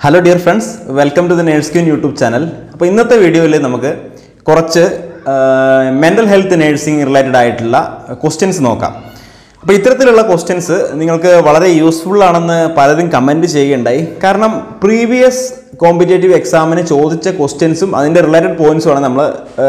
Hello dear friends welcome to the nurse queen YouTube channel അപ്പോൾ ഇന്നത്തെ വീഡിയോയിൽ നമുക്ക് കുറച്ച് മെൻ്റൽ ഹെൽത്ത് നേഴ്സിംഗ് റിലേറ്റഡ് ആയിട്ടുള്ള ക്വസ്റ്റ്യൻസ് നോക്കാം അപ്പോൾ ഇത്തരത്തിലുള്ള ക്വസ്റ്റ്യൻസ് നിങ്ങൾക്ക് വളരെ യൂസ്ഫുൾ ആണെന്ന് പലരും കമൻറ്റ് ചെയ്യുകയുണ്ടായി കാരണം പ്രീവിയസ് കോമ്പറ്റേറ്റീവ് എക്സാമിന് ചോദിച്ച ക്വസ്റ്റ്യൻസും അതിൻ്റെ റിലേറ്റഡ് പോയിൻസുമാണ് നമ്മൾ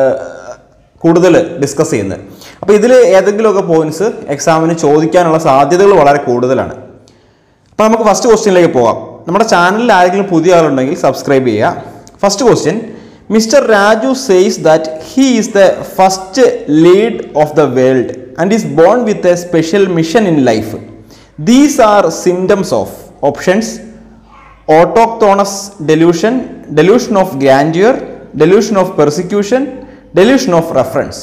കൂടുതൽ ഡിസ്കസ് ചെയ്യുന്നത് അപ്പോൾ ഇതിൽ ഏതെങ്കിലുമൊക്കെ പോയിന്റ്സ് എക്സാമിന് ചോദിക്കാനുള്ള സാധ്യതകൾ വളരെ കൂടുതലാണ് അപ്പോൾ നമുക്ക് ഫസ്റ്റ് ക്വസ്റ്റ്യനിലേക്ക് പോകാം നമ്മുടെ ചാനലിൽ ആരെങ്കിലും പുതിയ ആളുണ്ടെങ്കിൽ സബ്സ്ക്രൈബ് ചെയ്യുക first question mister Raju says that he is the first lead of the world and is born with a special mission in life these are symptoms of options autochthonous delusion delusion of grandeur delusion of persecution delusion of reference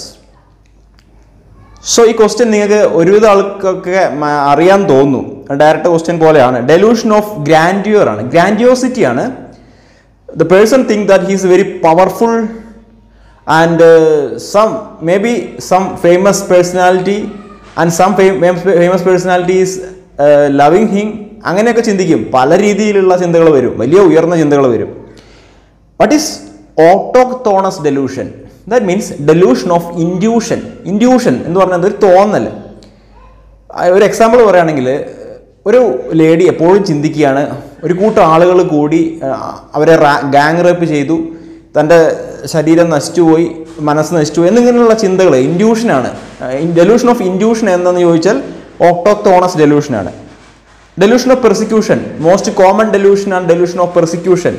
so ഈ question നിങ്ങൾക്ക് ഒരുവിധ ആൾക്കൊക്കെ മ- അറിയാൻ തോന്നുന്നു direct question പോലെയാണ് delusion of grandeur ആണ് grandiosity ആണ് the person think that he's very powerful and some may be some famous personality and some famous personalities loving him അങ്ങനെയൊക്കെ ചിന്തിക്കും പല രീതിയിലുള്ള ചിന്തകൾ വരും വലിയ ഉയർന്ന ചിന്തകൾ വരും what is autochthonous delusion that means delusion of induction induction എന്ന് പറഞ്ഞാൽ ഒരു തോന്നൽ ആ, ഒരു എക്സാമ്പിൾ പറയുകയാണെങ്കിൽ ഒരു ലേഡി എപ്പോഴും ചിന്തിക്കുകയാണ് ഒരു കൂട്ടം ആളുകൾ കൂടി ആ, അവരെ ഗാങ് റേപ്പ് ചെയ്തു തൻ്റെ ശരീരം നശിച്ചുപോയി മനസ്സ് നശിച്ചുപോയി എന്നിങ്ങനെയുള്ള ചിന്തകൾ ഇൻഡ്യൂഷനാണ് ഡെലൂഷൻ ഓഫ് ഇൻഡ്യൂഷൻ എന്തെന്ന് ചോദിച്ചാൽ ഓട്ടോക്തോണസ് ഡെലൂഷനാണ് delusion of persecution most common delusion ആണ് ഡെലൂഷൻ ഓഫ് പെർസിക്യൂഷൻ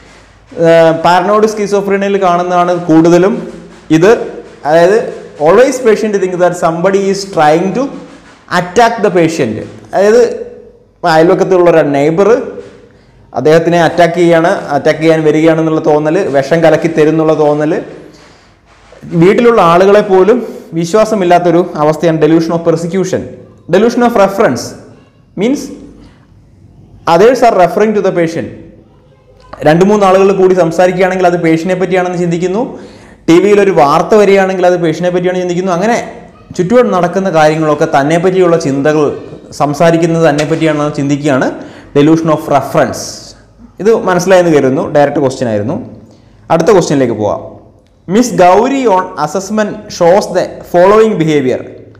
പാരനോഡ് സ്കിസോഫ്രീനിയയിൽ കാണുന്നതാണ് കൂടുതലും ഇത് അതായത് always patient think that somebody is trying to attack the patient അതായത് ഇപ്പം അയൽവക്കത്തുള്ള ഒരു നെയ്ബർ അദ്ദേഹത്തിനെ അറ്റാക്ക് ചെയ്യാണ് അറ്റാക്ക് ചെയ്യാൻ വരികയാണെന്നുള്ള തോന്നൽ വിഷം കലക്കി തരുന്നുള്ള തോന്നൽ വീട്ടിലുള്ള ആളുകളെ പോലും വിശ്വാസമില്ലാത്തൊരു അവസ്ഥയാണ് delusion of persecution delusion of reference means others are referring to the patient രണ്ട് മൂന്ന് ആളുകൾ കൂടി സംസാരിക്കുകയാണെങ്കിൽ അത് പേഷ്യനെ പറ്റിയാണെന്ന് ചിന്തിക്കുന്നു ടി വിയിൽ ഒരു വാർത്ത വരികയാണെങ്കിൽ അത് പേഷ്യനെ പറ്റിയാണ് ചിന്തിക്കുന്നു അങ്ങനെ ചുറ്റുപാട് നടക്കുന്ന കാര്യങ്ങളൊക്കെ തന്നെ പറ്റിയുള്ള ചിന്തകൾ സംസാരിക്കുന്നത് തന്നെ പറ്റിയാണെന്ന് ചിന്തിക്കുകയാണ് ഡെലൂഷൻ ഓഫ് റെഫറൻസ് ഇത് മനസ്സിലായെന്ന് കരുതുന്നു ഡയറക്റ്റ് ക്വസ്റ്റ്യൻ ആയിരുന്നു അടുത്ത ക്വസ്റ്റ്യനിലേക്ക് പോവാം miss Gauri on assessment shows the following behaviour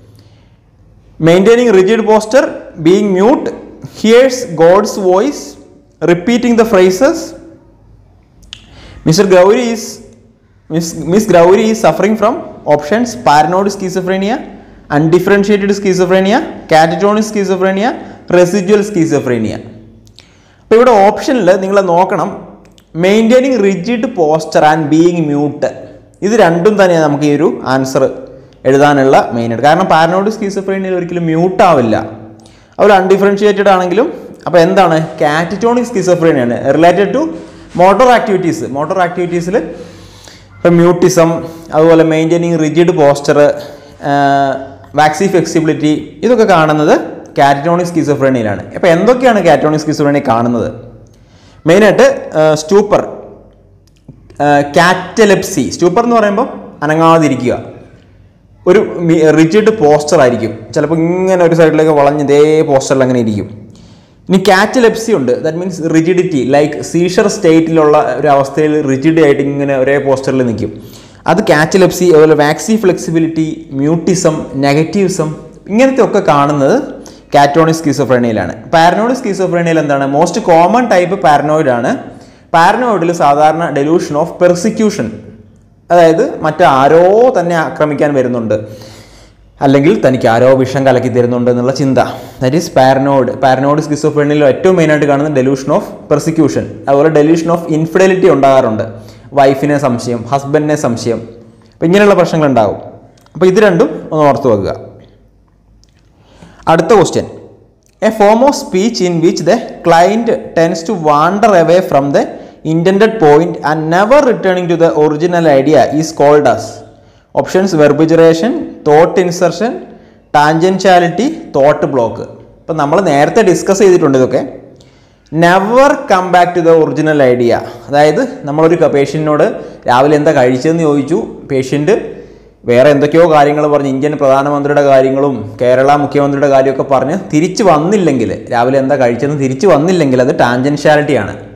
maintaining rigid posture, being mute, hears God's voice, repeating the phrases. Mr. Gauri is Miss, Miss Gauri is suffering from options paranoid schizophrenia, undifferentiated schizophrenia, catatonic schizophrenia, residual schizophrenia. അപ്പോൾ ഇവിടെ ഓപ്ഷനിൽ നിങ്ങൾ നോക്കണം maintaining rigid posture and being mute ഇത് രണ്ടും തന്നെയാണ് നമുക്ക് ഈ ഒരു ആൻസർ എഴുതാനുള്ള മെയിനായിട്ട് കാരണം പാരനോഡ് സ്കീസോഫ്രീനിയയിൽ ഒരിക്കലും മ്യൂട്ട് ആവില്ല അവർ അൺഡിഫറൻഷിയേറ്റഡ് ആണെങ്കിലും അപ്പോൾ എന്താണ് കാറ്ററ്റോണിക് സ്കീസോഫ്രീനിയാണ് related to motor activities motor ആക്ടിവിറ്റീസിൽ ഇപ്പം മ്യൂട്ടിസം അതുപോലെ maintaining rigid posture waxy flexibility ഇതൊക്കെ കാണുന്നത് കാറ്ററ്റോണിക് സ്കീസോഫ്രീനിയിലാണ് അപ്പോൾ എന്തൊക്കെയാണ് കാറ്ററ്റോണിക് സ്കീസോഫ്രീനി കാണുന്നത് മെയിനായിട്ട് സ്റ്റൂപ്പർ കാറ്റലെപ്സി സ്റ്റൂപ്പർ എന്ന് പറയുമ്പോൾ അനങ്ങാതിരിക്കുക ഒരു റിജിഡ് പോസ്റ്റർ ആയിരിക്കും ചിലപ്പോൾ ഇങ്ങനെ ഒരു സൈഡിലേക്ക് വളഞ്ഞ് ഇതേ പോസ്റ്ററിൽ അങ്ങനെ ഇരിക്കും ഇനി കാറ്റലെപ്സി ഉണ്ട് that means rigidity like seizure സ്റ്റേറ്റിലുള്ള ഒരു അവസ്ഥയിൽ റിജിഡ് ആയിട്ട് ഇങ്ങനെ ഒരേ പോസ്റ്ററിൽ നിൽക്കും അത് കാറ്റലെപ്സി അതുപോലെ വാക്സി ഫ്ലെക്സിബിലിറ്റി മ്യൂട്ടിസം നെഗറ്റീവിസം ഇങ്ങനത്തെ ഒക്കെ കാണുന്നത് കാറ്റോണിക് സ്കീസോഫ്രേണിയയിലാണ് പാരനോയിഡ് സ്കീസോഫ്രേണിയയിൽ എന്താണ് മോസ്റ്റ് കോമൺ ടൈപ്പ് പാരനോയിഡ് ആണ് പാരനോയിഡിൽ സാധാരണ ഡെലൂഷൻ ഓഫ് പെർസിക്യൂഷൻ അതായത് മറ്റാരോ തന്നെ ആക്രമിക്കാൻ വരുന്നുണ്ട് അല്ലെങ്കിൽ തനിക്ക് ആരോ വിഷം കലക്കി തരുന്നുണ്ട് എന്നുള്ള ചിന്ത ദാറ്റ് ഈസ് പാരനോഡ് പാരനോഡ് സ്കിസോഫ്രണിയിൽ ഏറ്റവും മെയിനായിട്ട് കാണുന്ന ഡെലൂഷൻ ഓഫ് പെർസിക്യൂഷൻ അതുപോലെ ഡെലൂഷൻ ഓഫ് ഇൻഫിഡലിറ്റി ഉണ്ടാകാറുണ്ട് വൈഫിനെ സംശയം ഹസ്ബൻഡിനെ സംശയം അപ്പം ഇങ്ങനെയുള്ള പ്രശ്നങ്ങൾ ഉണ്ടാകും അപ്പോൾ ഇത് രണ്ടും ഒന്ന് ഓർത്ത് വെക്കുക അടുത്ത question a form of speech in which the client tends to wander away from the intended point and never returning to the original idea is called as options verbigeration thought insertion tangentiality thought block ഇപ്പം നമ്മൾ നേരത്തെ discuss ചെയ്തിട്ടുണ്ട് ഇതൊക്കെ never come back to the original idea അതായത് നമ്മളൊരു പേഷ്യൻറ്റിനോട് രാവിലെ എന്താ കഴിച്ചതെന്ന് ചോദിച്ചു പേഷ്യൻറ്റ് വേറെ എന്തൊക്കെയോ കാര്യങ്ങൾ പറഞ്ഞ് ഇന്ത്യൻ പ്രധാനമന്ത്രിയുടെ കാര്യങ്ങളും കേരള മുഖ്യമന്ത്രിയുടെ കാര്യമൊക്കെ പറഞ്ഞ് തിരിച്ചു വന്നില്ലെങ്കിൽ രാവിലെ എന്താ കഴിച്ചതെന്ന് തിരിച്ചു വന്നില്ലെങ്കിൽ അത് ടാൻജൻഷ്യാലിറ്റിയാണ്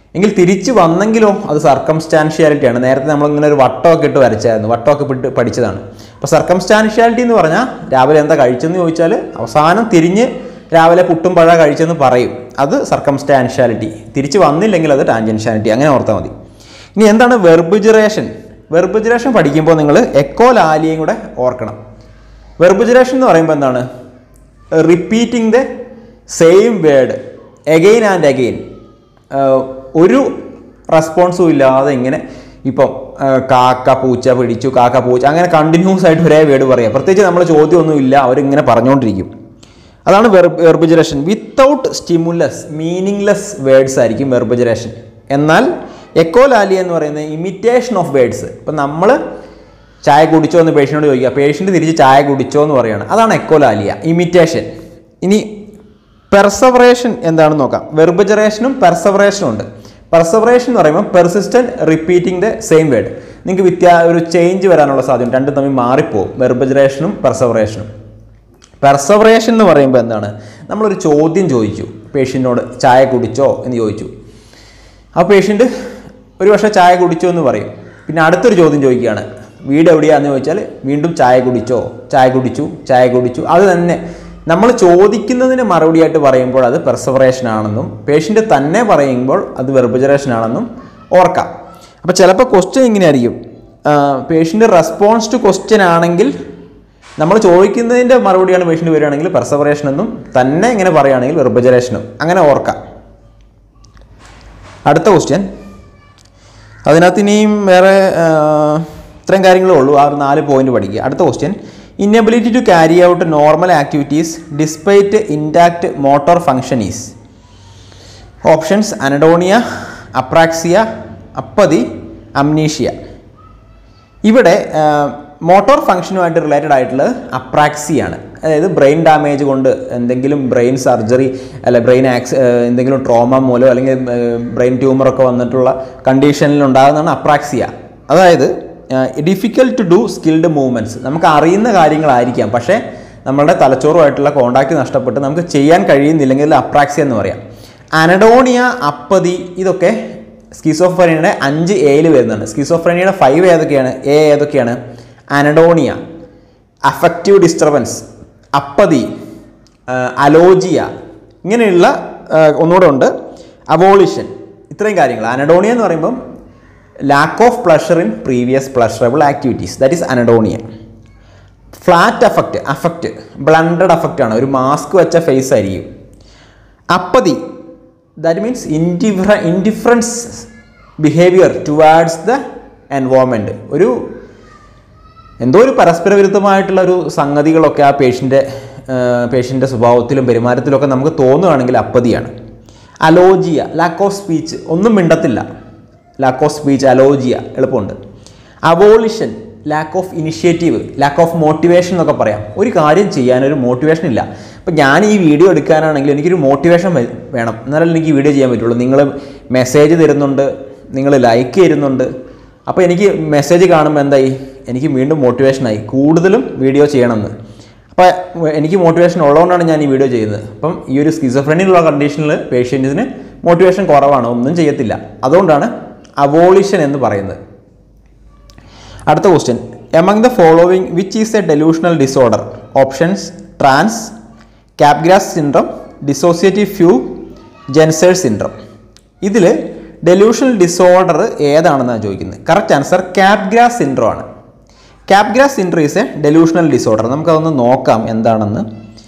എങ്കിൽ തിരിച്ചു വന്നെങ്കിലോ അത് സർക്കംസ്റ്റാൻഷ്യാലിറ്റിയാണ് നേരത്തെ നമ്മളിങ്ങനെ ഒരു വട്ടമൊക്കെ ഇട്ട് വരച്ചായിരുന്നു വട്ടമൊക്കെ ഇട്ട് പഠിച്ചതാണ് അപ്പോൾ സർക്കംസ്റ്റാൻഷ്യാലിറ്റി എന്ന് പറഞ്ഞാൽ രാവിലെ എന്താ കഴിച്ചെന്ന് ചോദിച്ചാൽ അവസാനം തിരിഞ്ഞ് രാവിലെ പുട്ടും പഴ കഴിച്ചെന്ന് പറയും അത് സർക്കംസ്റ്റാൻഷ്യാലിറ്റി തിരിച്ച് വന്നില്ലെങ്കിൽ അത് ടാൻജൻഷ്യാലിറ്റി അങ്ങനെ ഓർത്താൽ മതി ഇനി എന്താണ് വെർബിജറേഷൻ വെർബിജറേഷൻ പഠിക്കുമ്പോൾ നിങ്ങൾ എക്കോ ലാലിയും കൂടെ ഓർക്കണം വെർബിജറേഷൻ എന്ന് പറയുമ്പോൾ എന്താണ് repeating the same word again and again ഒരു റെസ്പോൺസും ഇല്ലാതെ ഇങ്ങനെ ഇപ്പം ആ, കാക്ക പൂച്ച പിടിച്ചു കാക്ക പൂച്ച അങ്ങനെ കണ്ടിന്യൂസ് ആയിട്ട് ഒരേ വേർഡ് പറയാം പ്രത്യേകിച്ച് നമ്മൾ ചോദ്യമൊന്നും ഇല്ല അവരിങ്ങനെ പറഞ്ഞുകൊണ്ടിരിക്കും അതാണ് verbigeration without stimulus meaningless words ആയിരിക്കും വെർബിജറേഷൻ എന്നാൽ എക്കോലാലി എന്ന് പറയുന്നത് ഇമിറ്റേഷൻ ഓഫ് വേർഡ്സ് ഇപ്പം നമ്മൾ ചായ കുടിച്ചോ എന്ന് പേഷ്യനോട് ചോദിക്കുക പേഷ്യൻ്റ് തിരിച്ച് ചായ കുടിച്ചോ എന്ന് പറയുകയാണ് അതാണ് എക്കോലാലിയ ഇമിറ്റേഷൻ ഇനി പെർസവറേഷൻ എന്താണെന്ന് നോക്കാം വെർബജറേഷനും പെർസവറേഷനും ഉണ്ട് പെർസവറേഷൻ എന്ന് പറയുമ്പോൾ persistent repeating the same word നിങ്ങൾക്ക് വ്യത്യാ ഒരു ചേഞ്ച് വരാനുള്ള സാധ്യത രണ്ടും തമ്മിൽ മാറിപ്പോകും വെർബജറേഷനും പെർസവറേഷനും പെർസവറേഷൻ എന്ന് പറയുമ്പോൾ എന്താണ് നമ്മളൊരു ചോദ്യം ചോദിച്ചു പേഷ്യൻറ്റിനോട് ചായ കുടിച്ചോ എന്ന് ചോദിച്ചു ആ പേഷ്യൻ്റ് ഒരു പക്ഷേ ചായ കുടിച്ചോ എന്ന് പറയും പിന്നെ അടുത്തൊരു ചോദ്യം ചോദിക്കുകയാണ് വീട് എവിടെയാണെന്ന് ചോദിച്ചാൽ വീണ്ടും ചായ കുടിച്ചോ ചായ കുടിച്ചു ചായ കുടിച്ചു അത് തന്നെ നമ്മൾ ചോദിക്കുന്നതിന് മറുപടിയായിട്ട് പറയുമ്പോൾ അത് പെർസവറേഷൻ ആണെന്നും പേഷ്യൻ്റ് തന്നെ പറയുമ്പോൾ അത് വെർബജറേഷൻ ആണെന്നും ഓർക്കാം അപ്പോൾ ചിലപ്പോൾ ക്വസ്റ്റ്യൻ ഇങ്ങനെയായിരിക്കും പേഷ്യൻ്റ് റെസ്പോൺസ് ടു ക്വസ്റ്റ്യൻ ആണെങ്കിൽ നമ്മൾ ചോദിക്കുന്നതിൻ്റെ മറുപടിയാണ് പേഷ്യൻ്റ് വരികയാണെങ്കിൽ പെർസവറേഷൻ എന്നും തന്നെ ഇങ്ങനെ പറയുകയാണെങ്കിൽ വെർബജറേഷനും അങ്ങനെ ഓർക്കാം അടുത്ത ക്വസ്റ്റ്യൻ അതിനകത്ത് ഇനിയും വേറെ ആ, ഇത്രയും കാര്യങ്ങളേ ഉള്ളൂ ആ ഒരു നാല് പോയിന്റ് പഠിക്കുക അടുത്ത question inability to carry out normal activities despite intact motor function is options anhedonia apraxia apathy amnesia ഇവിടെ മോട്ടോർ ഫംഗ്ഷനുമായിട്ട് റിലേറ്റഡ് ആയിട്ടുള്ളത് അപ്രാക്സിയാണ് അതായത് ബ്രെയിൻ ഡാമേജ് കൊണ്ട് എന്തെങ്കിലും ബ്രെയിൻ സർജറി അല്ല ബ്രെയിൻ ആക്സ് ഏഹ് എന്തെങ്കിലും ട്രോമ മൂലം അല്ലെങ്കിൽ ബ്രെയിൻ ട്യൂമറൊക്കെ വന്നിട്ടുള്ള കണ്ടീഷനിൽ ഉണ്ടാകുന്നതാണ് അപ്രാക്സിയ അതായത് difficult to do skilled movements നമുക്ക് അറിയുന്ന കാര്യങ്ങളായിരിക്കാം പക്ഷേ നമ്മളുടെ തലച്ചോറുമായിട്ടുള്ള കോണ്ടാക്ട് നഷ്ടപ്പെട്ട് നമുക്ക് ചെയ്യാൻ കഴിയുന്നില്ലെങ്കിൽ അപ്രാക്സിയ എന്ന് പറയാം അനഡോണിയ അപ്പതി ഇതൊക്കെ സ്കിസോഫ്രനിയുടെ അഞ്ച് എയിൽ വരുന്നുണ്ട് സ്കിസോഫ്രനിയുടെ ഫൈവ് ഏതൊക്കെയാണ് എ ഏതൊക്കെയാണ് anhedonia affective disturbance apathy alogia ഇങ്ങനെയുള്ള ആ, ഒന്നുകൂടെ ഉണ്ട് അവോളിഷൻ ഇത്രയും കാര്യങ്ങൾ അനഡോണിയ എന്ന് പറയുമ്പം lack of pleasure in previous pleasurable activities that is anhedonia flat affect affect blunted affect ആണ് ഒരു മാസ്ക് വെച്ച ഫേസ് ആയിരിക്കും apathy that means indifference indifference behaviour towards the environment ഒരു എന്തോ ഒരു പരസ്പര വിരുദ്ധമായിട്ടുള്ള ഒരു സംഗതികളൊക്കെ ആ പേഷ്യൻ്റെ പേഷ്യൻ്റെ സ്വഭാവത്തിലും പെരുമാറ്റത്തിലൊക്കെ നമുക്ക് തോന്നുകയാണെങ്കിൽ അപ്പതിയാണ് അലോജിയ ലാക്ക് ഓഫ് സ്പീച്ച് ഒന്നും മിണ്ടത്തില്ല ലാക്ക് ഓഫ് സ്പീച്ച് അലോജിയ എളുപ്പമുണ്ട് avolition lack of initiative lack of motivation എന്നൊക്കെ പറയാം ഒരു കാര്യം ചെയ്യാൻ ഒരു മോട്ടിവേഷൻ ഇല്ല അപ്പം ഞാൻ ഈ വീഡിയോ എടുക്കാനാണെങ്കിൽ എനിക്കൊരു മോട്ടിവേഷൻ വേണം എന്നാലല്ലേ എനിക്ക് ഈ വീഡിയോ ചെയ്യാൻ പറ്റുള്ളൂ നിങ്ങൾ മെസ്സേജ് തരുന്നുണ്ട് നിങ്ങൾ ലൈക്ക് തരുന്നുണ്ട് അപ്പോൾ എനിക്ക് മെസ്സേജ് കാണുമ്പോൾ എന്തായി എനിക്ക് വീണ്ടും മോട്ടിവേഷനായി കൂടുതലും വീഡിയോ ചെയ്യണമെന്ന് അപ്പോൾ എനിക്ക് മോട്ടിവേഷൻ ഉള്ളതുകൊണ്ടാണ് ഞാൻ ഈ വീഡിയോ ചെയ്യുന്നത് അപ്പം ഈ ഒരു സ്കിസോഫ്രനിലുള്ള കണ്ടീഷനിൽ പേഷ്യൻറ്റിന് മോട്ടിവേഷൻ കുറവാണ് ഒന്നും ചെയ്യത്തില്ല അതുകൊണ്ടാണ് അവോളിഷൻ എന്ന് പറയുന്നത് അടുത്ത question among the following which is a delusional disorder options trance Capgras syndrome dissociative fugue Ganser syndrome ഇതിൽ ഡെലൂഷണൽ ഡിസോർഡർ ഏതാണെന്നാണ് ചോദിക്കുന്നത് കറക്റ്റ് ആൻസർ ക്യാപ്ഗ്രാസ് സിൻഡ്രം ആണ് Capgras syndrome is a delusional disorder നമുക്കതൊന്ന് നോക്കാം എന്താണെന്ന്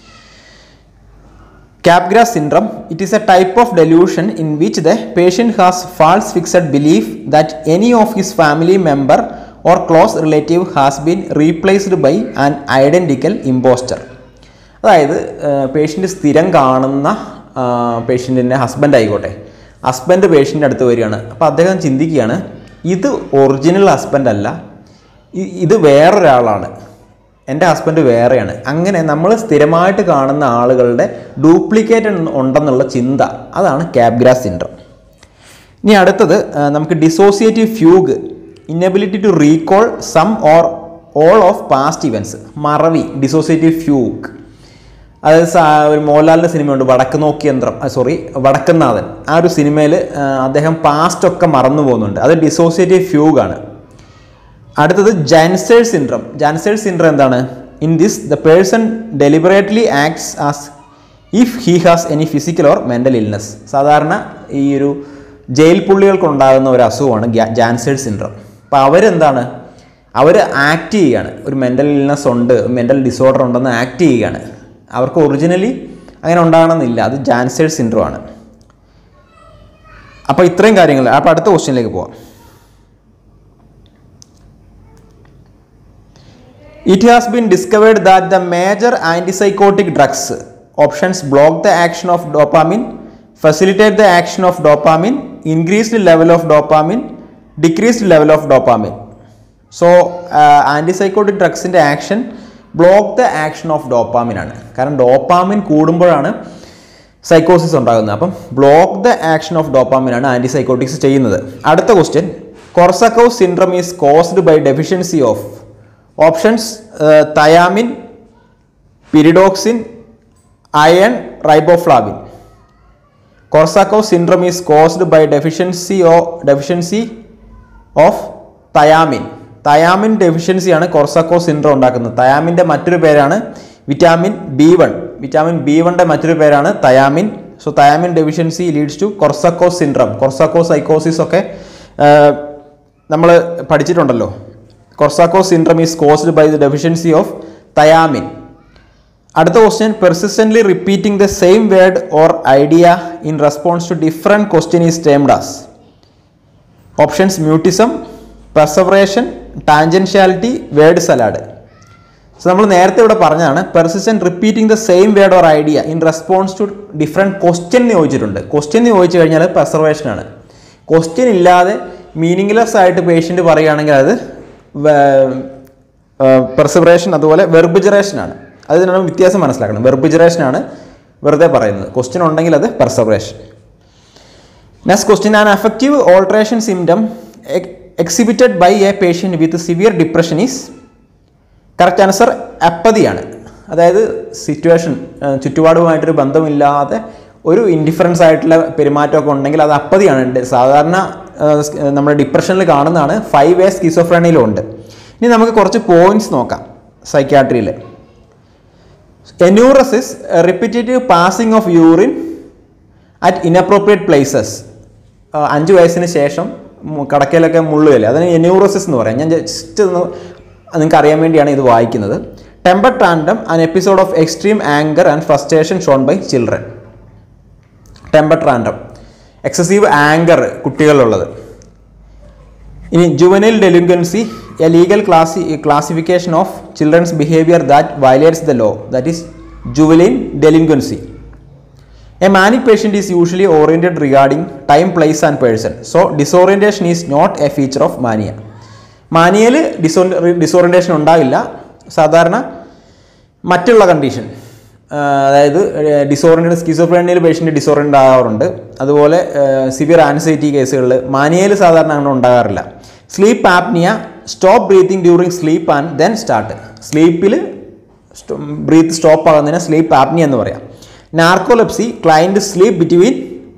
Capgras syndrome, it is a type of delusion in which the patient has false fixed belief that any of his family member or close relative has been replaced by an identical imposter. അതായത് patient സ്ഥിരം കാണുന്ന പേഷ്യൻറ്റിൻ്റെ husband ആയിക്കോട്ടെ husband പേഷ്യൻ്റെ അടുത്ത് വരികയാണ് അപ്പോൾ അദ്ദേഹം ചിന്തിക്കുകയാണ് ഇത് ഒറിജിനൽ ഹസ്ബൻഡ് അല്ല ഇ- ഇത് വേറൊരാളാണ് എൻ്റെ ഹസ്ബൻഡ് വേറെയാണ് അങ്ങനെ നമ്മൾ സ്ഥിരമായിട്ട് കാണുന്ന ആളുകളുടെ ഡ്യൂപ്ലിക്കേറ്റ് ഉണ്ടെന്നുള്ള ചിന്ത അതാണ് ക്യാബ്ഗ്രാസ് സിൻഡ്രം ഇനി അടുത്തത് ആ, നമുക്ക് dissociative fugue inability to recall some or all of past events മറവി ഡിസോസിയേറ്റീവ് ഫ്യൂഗ് അതായത് സാ- ഒരു മോഹൻലാലിൻ്റെ സിനിമയുണ്ട് വടക്ക് നോക്കി യന്ത്രം സോറി വടക്കുന്നാഥൻ ആ ഒരു സിനിമയിൽ അദ്ദേഹം പാസ്റ്റ് ഒക്കെ മറന്നു പോകുന്നുണ്ട് അത് ഡിസോസിയേറ്റീവ് ഫ്യൂഗാണ് അടുത്തത് ജാൻസേഴ്സ് സിൻഡ്രം ജാൻസേഴ്സ് സിൻഡ്രം എന്താണ് in this the person deliberately acts as if he has any physical or mental illness സാധാരണ ഈ ഒരു ജയിൽ പുള്ളികൾക്കുണ്ടാകുന്ന ഒരു അസുഖമാണ് ജാൻസേഴ്സ് സിൻഡ്രം അപ്പോൾ അവരെന്താണ് അവർ ആക്ട് ചെയ്യുകയാണ് ഒരു മെൻ്റൽ ഇൽനെസ് ഉണ്ട് മെൻ്റൽ ഡിസോർഡർ ഉണ്ടെന്ന് ആക്ട് ചെയ്യുകയാണ് അവർക്ക് ഒറിജിനലി അങ്ങനെ ഉണ്ടാകണമെന്നില്ല അത് ജാൻസേഴ്സ് സിൻഡ്രം ആണ് അപ്പോൾ ഇത്രയും കാര്യങ്ങൾ അപ്പോൾ അടുത്ത ക്വസ്റ്റ്യനിലേക്ക് പോവാം It has been discovered that the major antipsychotic drugs options block the action of dopamine, facilitate the action of dopamine, increased level of dopamine, decreased level of dopamine. So antipsychotic ഡ്രഗ്സിൻ്റെ action block the action of dopamine ആണ് കാരണം dopamine കൂടുമ്പോഴാണ് സൈക്കോസിസ് ഉണ്ടാകുന്നത് അപ്പം block the action of dopamine ആണ് antipsychotics ചെയ്യുന്നത് അടുത്ത question Korsakoff syndrome is caused by deficiency of options thiamine pyridoxine iron riboflavin Korsakoff syndrome is caused by deficiency of deficiency of thiamine thiamine ഡെഫിഷ്യൻസിയാണ് Korsakoff syndrome ഉണ്ടാക്കുന്നത് തയാമിൻ്റെ മറ്റൊരു പേരാണ് vitamin B one vitamin B വണ്ടെ മറ്റൊരു പേരാണ് thiamine so thiamine deficiency leads to Korsakoff syndrome Korsakoff സൈക്കോസിസ് ഒക്കെ നമ്മൾ പഠിച്ചിട്ടുണ്ടല്ലോ Korsakoff syndrome is caused by the deficiency of thiamine അടുത്ത question persistently repeating the same word or idea in response to different question is termed as options mutism perseveration tangentiality word salad so നമ്മൾ നേരത്തെ ഇവിടെ പറഞ്ഞതാണ് persistent repeating the same word or idea in response to different question എന്ന് ചോദിച്ചിട്ടുണ്ട് question എന്ന് ചോദിച്ചു കഴിഞ്ഞാൽ പെർസർവേഷൻ ആണ് ക്വസ്റ്റ്യൻ ഇല്ലാതെ മീനിങ്ലെസ് ആയിട്ട് പേഷ്യൻ്റ് പറയുകയാണെങ്കിൽ അത് പെർസവറേഷൻ അതുപോലെ വെർബിജറേഷൻ ആണ് അതിനാണ് വ്യത്യാസം മനസ്സിലാക്കണം വെർബിജറേഷൻ ആണ് വെറുതെ പറയുന്നത് ക്വസ്റ്റ്യൻ ഉണ്ടെങ്കിൽ അത് perseveration next question an affective alteration symptom exhibited by a patient with severe depression is correct answer അപ്പതിയാണ് അതായത് സിറ്റുവേഷൻ ചുറ്റുപാടുമായിട്ടൊരു ബന്ധമില്ലാതെ ഒരു ഇൻഡിഫറൻസ് ആയിട്ടുള്ള പെരുമാറ്റമൊക്കെ ഉണ്ടെങ്കിൽ അത് അപ്പതിയാണ് ഉണ്ട്. സാധാരണ നമ്മുടെ ഡിപ്രഷനിൽ കാണുന്നതാണ് ഫൈവ് വേ സ്കിസോഫ്രണിയിലും ഉണ്ട് ഇനി നമുക്ക് കുറച്ച് പോയിന്റ്സ് നോക്കാം സൈക്യാട്രിയിൽ enuresis repetitive passing of urine at inappropriate places അഞ്ച് വയസ്സിന് ശേഷം മു- കടക്കയിലൊക്കെ മുള്ളുകയല്ലേ അതിന് എന്യൂറസിസ് എന്ന് പറയാം ഞാൻ ജസ്റ്റ് ഒന്ന് നിങ്ങൾക്ക് അറിയാൻ വേണ്ടിയാണ് ഇത് വായിക്കുന്നത് temper tantrum an episode of extreme anger and frustration shown by children temper tantrum excessive anger കുട്ടികളിലുള്ളത് ഇനി juvenile delinquency a legal classi classification of children's behaviour that violates the law that is ജുവലൈൻ delinquency a manic patient is usually oriented regarding time place and person so disorientation is not a feature of mania മാനിയയിൽ diso disorientation ഉണ്ടാകില്ല സാധാരണ മറ്റുള്ള condition അതായത് disoriented സ്കിസോഫ്രേനിയയിൽ patient ഡിസോറിയൻഡ് ആകാറുണ്ട് അതുപോലെ severe anxiety കേസുകളിൽ മാനിയയിൽ സാധാരണ അങ്ങനെ ഉണ്ടാകാറില്ല sleep apnoea stop breathing during sleep and then start സ്ലീപ്പിൽ ബ്രീത്ത് സ്റ്റോപ്പ് ആകുന്നതിന് സ്ലീപ്പ് ആപ്നിയ എന്ന് പറയാം narcolepsy client sleep between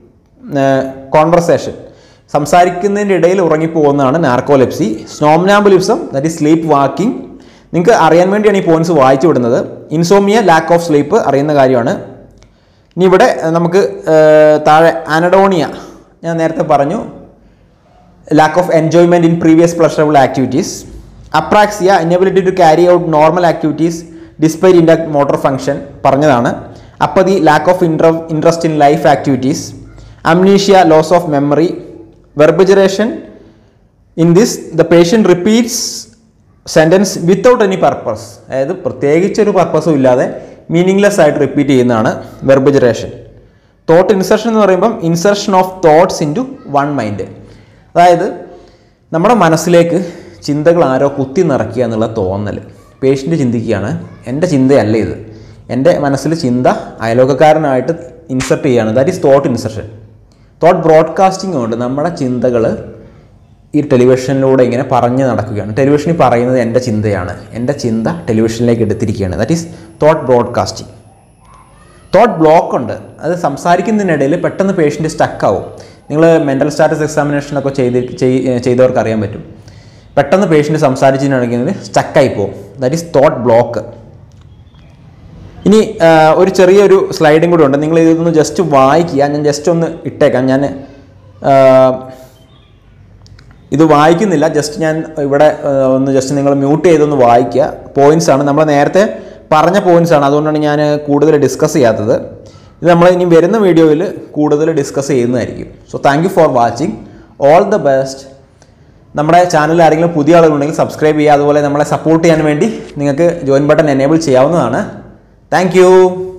conversation സംസാരിക്കുന്നതിൻ്റെ ഇടയിൽ ഉറങ്ങിപ്പോകുന്നതാണ് narcolepsy somnambulism that is sleep walking നിങ്ങൾക്ക് അറിയാൻ വേണ്ടിയാണ് ഈ പോയിന്റ്സ് വായിച്ചു വിടുന്നത് ഇൻസോമിയ ലാക്ക് ഓഫ് സ്ലീപ്പ് അറിയുന്ന കാര്യമാണ് ഇനി ഇവിടെ നമുക്ക് ഏർ, താഴെ അനഡോണിയ ഞാൻ നേരത്തെ പറഞ്ഞു lack of enjoyment in previous pleasurable activities apraxia inability to carry out normal activities despite intact motor function പറഞ്ഞതാണ് apathy lack of intra interest in life activities amnesia loss of memory verbigeration in this the patient repeats sentence without any purpose അതായത് പ്രത്യേകിച്ചൊരു പർപ്പസും ഇല്ലാതെ meaningless ആയിട്ട് repeat ചെയ്യുന്നതാണ് വെർബിജറേഷൻ thought insertion എന്ന് പറയുമ്പം insertion of thoughts into one mind അതായത് നമ്മുടെ മനസ്സിലേക്ക് ചിന്തകൾ ആരോ കുത്തി നിറയ്ക്കുക എന്നുള്ള തോന്നൽ പേഷ്യൻ്റ് ചിന്തിക്കുകയാണ് എൻ്റെ ചിന്തയല്ല ഇത് എൻ്റെ മനസ്സിൽ ചിന്ത അയലോക്കക്കാരനായിട്ട് ഇൻസർട്ട് ചെയ്യുകയാണ് that is thought insertion thought broadcasting കൊണ്ട് നമ്മുടെ ചിന്തകൾ ഈ ടെലിവിഷനിലൂടെ ഇങ്ങനെ പറഞ്ഞു നടക്കുകയാണ് ടെലിവിഷനിൽ പറയുന്നത് എൻ്റെ ചിന്തയാണ് എൻ്റെ ചിന്ത ടെലിവിഷനിലേക്ക് എടുത്തിരിക്കുകയാണ് that is thought broadcasting thought block ഉണ്ട് അത് സംസാരിക്കുന്നതിനിടയിൽ പെട്ടെന്ന് പേഷ്യൻ്റ് സ്റ്റക്കാവും നിങ്ങൾ മെൻ്റൽ സ്റ്റാറ്റസ് എക്സാമിനേഷനൊക്കെ ചെയ്ത് ചെയ്- ചെയ്തവർക്ക് അറിയാൻ പറ്റും പെട്ടെന്ന് പേഷ്യൻ്റ് സംസാരിച്ചതിനിടയ്ക്ക് സ്റ്റക്കായി പോകും ദാറ്റ് ഈസ് തോട്ട് ബ്ലോക്ക് ഇനി ആ, ഒരു ചെറിയൊരു സ്ലൈഡും കൂടെ ഉണ്ട് നിങ്ങൾ ഇതൊന്ന് ജസ്റ്റ് വായിക്കുക ഞാൻ ജസ്റ്റ് ഒന്ന് ഇട്ടേക്കാം ഞാൻ ആ, ഇത് വായിക്കുന്നില്ല ജസ്റ്റ് ഞാൻ ഇവിടെ ആ, ഒന്ന് ജസ്റ്റ് നിങ്ങൾ മ്യൂട്ട് ചെയ്തൊന്ന് വായിക്കുക പോയിന്റ്സ് ആണ് നമ്മൾ നേരത്തെ പറഞ്ഞ പോയിന്റ്സ് ആണ് അതുകൊണ്ടാണ് ഞാൻ കൂടുതൽ ഡിസ്കസ് ചെയ്യാത്തത് ഇത് നമ്മൾ ഇനി വരുന്ന വീഡിയോയിൽ കൂടുതൽ ഡിസ്കസ് ചെയ്യുന്നതായിരിക്കും so thank you for watching all the best നമ്മുടെ ചാനലിൽ ആരെങ്കിലും പുതിയ ആളുകളുണ്ടെങ്കിൽ സബ്സ്ക്രൈബ് ചെയ്യുക അതുപോലെ നമ്മളെ സപ്പോർട്ട് ചെയ്യാൻ വേണ്ടി നിങ്ങൾക്ക് ജോയിൻ ബട്ടൺ എനേബിൾ ചെയ്യാവുന്നതാണ് താങ്ക്